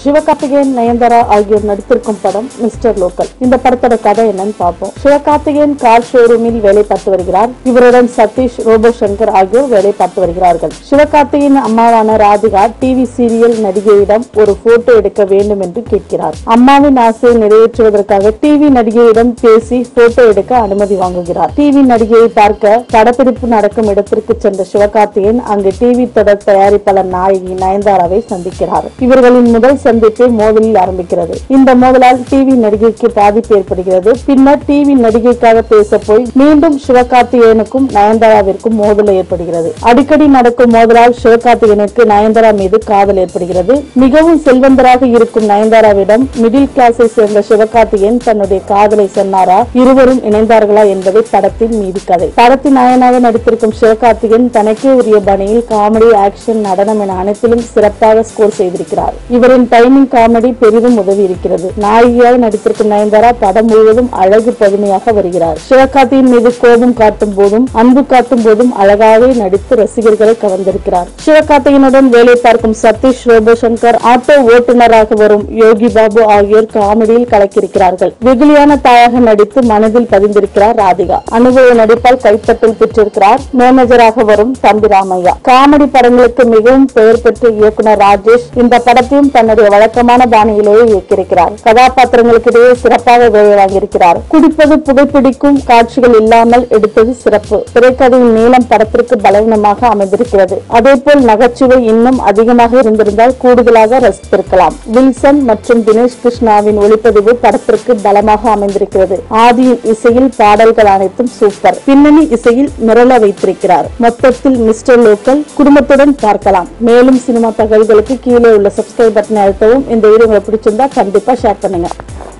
சிவகார்த்திகேயன் நயன்தாரா ஆகியோர் நடித்திருக்கும் படம் mister local இந்த படத்தோட கதை என்னன்னு பார்ப்போம் சிவகார்த்திகேயன் கார் ஷோரூமில் வேலை பார்த்து வருகிறார் இவருடன் சதீஷ் ரோபோ சங்கர் ஆகியோர் வேலை பார்த்து வருகிறார்கள் சிவகார்த்திகேயன் அம்மாவான ராதிகா டிவி சீரியல் நடிகையிடம் ஒரு போட்டோ எடுக்க வேண்டும் என்று கேட்கிறார் அம்மாவின் ஆசையை நிறைவேற்றுவதற்காக டிவி நடிகையிடம் பேசி போட்டோ எடுக்க அனுமதி வாங்குகிறார் டிவி நடிகையை பார்க்க படப்பிடிப்பு நடக்கும் இடத்திற்கு சென்ற சிவகார்த்திகேயன் அங்கு டிவி தொடர் தயாரிப்பாளர் நாயகி நயன்தாராவை சந்திக்கிறார் இவர்களின் முதல் சந்திப்பு மோதலில் ஆரம்பிக்கிறது இந்த மோதலால் டிவி நடிகைக்கு பாதிப்பு ஏற்படுகிறது பின்னர் டிவி நடிகைக்காக பேச போய் மீண்டும் சிவகார்த்திகேயனுக்கும் நயன்தாராவிற்கும் மோதல் ஏற்படுகிறது அடிக்கடி நடக்கும் மோதலால் சிவகார்த்திகேயனுக்கு நயன்தாரா மீது காதல் ஏற்படுகிறது மிகவும் செல்வந்தராக இருக்கும் நயன்தாராவிடம் மிடில் கிளாஸை சேர்ந்த சிவகார்த்திகேயன் தன்னுடைய காதலை சொன்னாரா இருவரும் இணைந்தார்களா என்பதை படத்தின் மீது கதை படத்தின் நாயனாக நடித்திருக்கும் சிவகார்த்திகேயன் தனக்கே உரிய பணியில் காமெடி ஆக்ஷன் நடனம் என அனைத்திலும் சிறப்பாக ஸ்கோர் செய்திருக்கிறார் இவரின் டைமிங் காமெடி பெரிதும் உதவி இருக்கிறது நாயகியாக நடித்திருக்கும் நயன்தாரா படம் முழுவதும் அழகு பதுமையாக வருகிறார் சிவகார்த்தியின் மீது கோபம் காட்டும் போதும் அன்பு காட்டும் போதும் அழகாக நடித்து ரசிகர்களை கவர்ந்திருக்கிறார் சிவகார்த்திகனுடன் வேலை பார்க்கும் சதீஷ் ரோபோ சங்கர் ஆட்டோ ஓட்டுநராக வரும் யோகி பாபு ஆகியோர் காமெடியில் கலக்கியிருக்கிறார்கள் வெகுளியான தாயாக நடித்து மனதில் பதிந்திருக்கிறார் ராதிகா அனுபவ நடிப்பால் கைத்தட்டல் பெற்றிருக்கிறார் மேனேஜராக வரும் தம்பி ராமையா காமெடி படங்களுக்கு மிகவும் பெயர் பெற்ற இயக்குனர் ராஜேஷ் இந்த படத்தையும் தன்னுடைய வழக்கமான பாணியிலேயே இயக்கியிருக்கிறார் கதாபாத்திரங்களுக்கு இடையே சிறப்பாக வேலை வாங்கியிருக்கிறார் குடிப்பது புகைப்பிடிக்கும் காட்சிகள் இல்லாமல் எடுத்தது சிறப்பு திரைக்கதையின் நீளம் படத்திற்கு பலவீனமாக அமைந்திருக்கிறது அதேபோல் நகைச்சுவை இன்னும் அதிகமாக இருந்திருந்தால் கூடுதலாக ரசித்திருக்கலாம் வில்சன் மற்றும் தினேஷ் கிருஷ்ணாவின் ஒளிப்பதிவு படத்திற்கு பலமாக அமைந்திருக்கிறது ஆதியின் இசையில் பாடல்கள் அனைத்தும் சூப்பர் பின்னணி இசையில் மிரள வைத்திருக்கிறார் மொத்தத்தில் மிஸ்டர் லோக்கல் குடும்பத்துடன் பார்க்கலாம் மேலும் சினிமா தகவல்களுக்கு கீழே உள்ள சப்ஸ்கிரைப் பட்டனை அழுத்தவும் இந்த வீடியோ உங்களுக்கு பிடிச்சிருந்தா கண்டிப்பா ஷேர் பண்ணுங்க